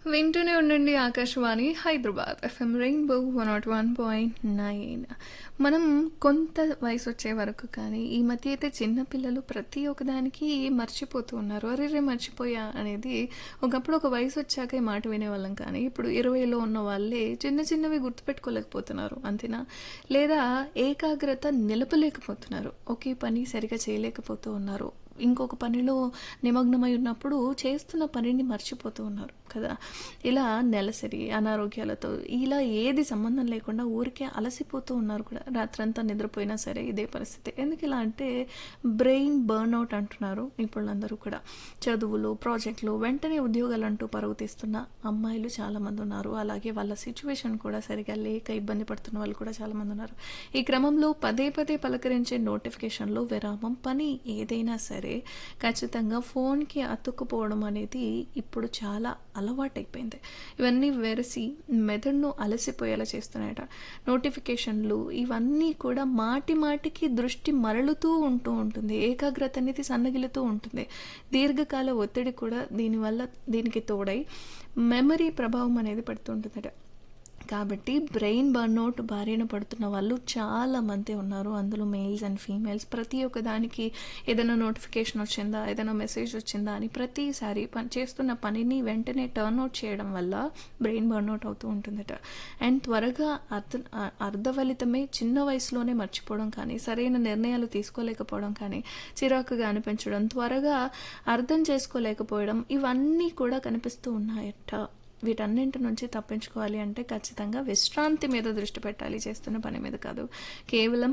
వింటూనే ఉండండి Akashvani Hyderabad FM rainbow one naught one point nine మనం కొంత వయసు వచ్చే వరకు కానీ ఈ మధ్య అయితే చిన్నపిల్లలు ప్రతి ఒక్కదానికి మర్చిపోతూ ఉన్నారు అరే రే మర్చిపోయా అనేది ఒకప్పుడు ఒక వయసు వచ్చాక ఈ మాట వినేవాళ్ళం కానీ ఇప్పుడు ఇరవైలో ఉన్న వాళ్ళే చిన్న చిన్నవి గుర్తుపెట్టుకోలేకపోతున్నారు అంతేనా లేదా ఏకాగ్రత నిలపలేకపోతున్నారు ఒకే పని సరిగా చేయలేకపోతూ ఉన్నారు ఇంకొక పనిలో నిమగ్నమై ఉన్నప్పుడు చేస్తున్న పనిని మర్చిపోతూ ఉన్నారు కదా ఇలా నెలసరి అనారోగ్యాలతో ఇలా ఏది సంబంధం లేకుండా ఊరికే అలసిపోతూ ఉన్నారు కూడా రాత్రంతా నిద్రపోయినా సరే ఇదే పరిస్థితి ఎందుకు ఇలా అంటే బ్రెయిన్ బర్న్అవుట్ అంటున్నారు నిపుణులందరూ కూడా చదువులు ప్రాజెక్టులు వెంటనే ఉద్యోగాలు అంటూ పరుగు తీస్తున్న అమ్మాయిలు చాలామంది ఉన్నారు అలాగే వాళ్ళ సిచ్యువేషన్ కూడా సరిగా లేక ఇబ్బంది పడుతున్న వాళ్ళు కూడా చాలామంది ఉన్నారు ఈ క్రమంలో పదే పదే పలకరించే నోటిఫికేషన్లో విరామం పని ఏదైనా సరే ఖచ్చితంగా ఫోన్కి అతుక్కుపోవడం అనేది ఇప్పుడు చాలా అలవాటైపోయింది ఇవన్నీ వెరసి మెదడును అలసిపోయేలా చేస్తున్నాయట నోటిఫికేషన్లు ఇవన్నీ కూడా మాటి మాటికి దృష్టి మరలుతూ ఉంటూ ఉంటుంది ఏకాగ్రత అనేది సన్నగిలుతూ ఉంటుంది దీర్ఘకాల ఒత్తిడి కూడా దీనివల్ల దీనికి తోడై మెమరీ ప్రభావం అనేది పడుతుంటుందట కాబట్టి బ్రెయిన్ బర్న్అవుట్ బారిన పడుతున్న వాళ్ళు చాలా మంది ఉన్నారు అందులో మెయిల్స్ అండ్ ఫీమేల్స్ ప్రతి ఒక్క దానికి ఏదైనా నోటిఫికేషన్ వచ్చిందా ఏదైనా మెసేజ్ వచ్చిందా అని ప్రతిసారి పని చేస్తున్న పనిని వెంటనే టర్న్ అవుట్ చేయడం వల్ల బ్రెయిన్ బర్న్అవుట్ అవుతూ ఉంటుందట అండ్ త్వరగా అర్థ అర్ధఫలితమే చిన్న వయసులోనే మర్చిపోవడం కానీ సరైన నిర్ణయాలు తీసుకోలేకపోవడం కానీ చిరాకుగా అనిపించడం త్వరగా అర్థం చేసుకోలేకపోవడం ఇవన్నీ కూడా కనిపిస్తూ ఉన్నాయట వీటన్నింటి నుంచి తప్పించుకోవాలి అంటే ఖచ్చితంగా విశ్రాంతి మీద దృష్టి పెట్టాలి చేస్తున్న పని మీద కాదు కేవలం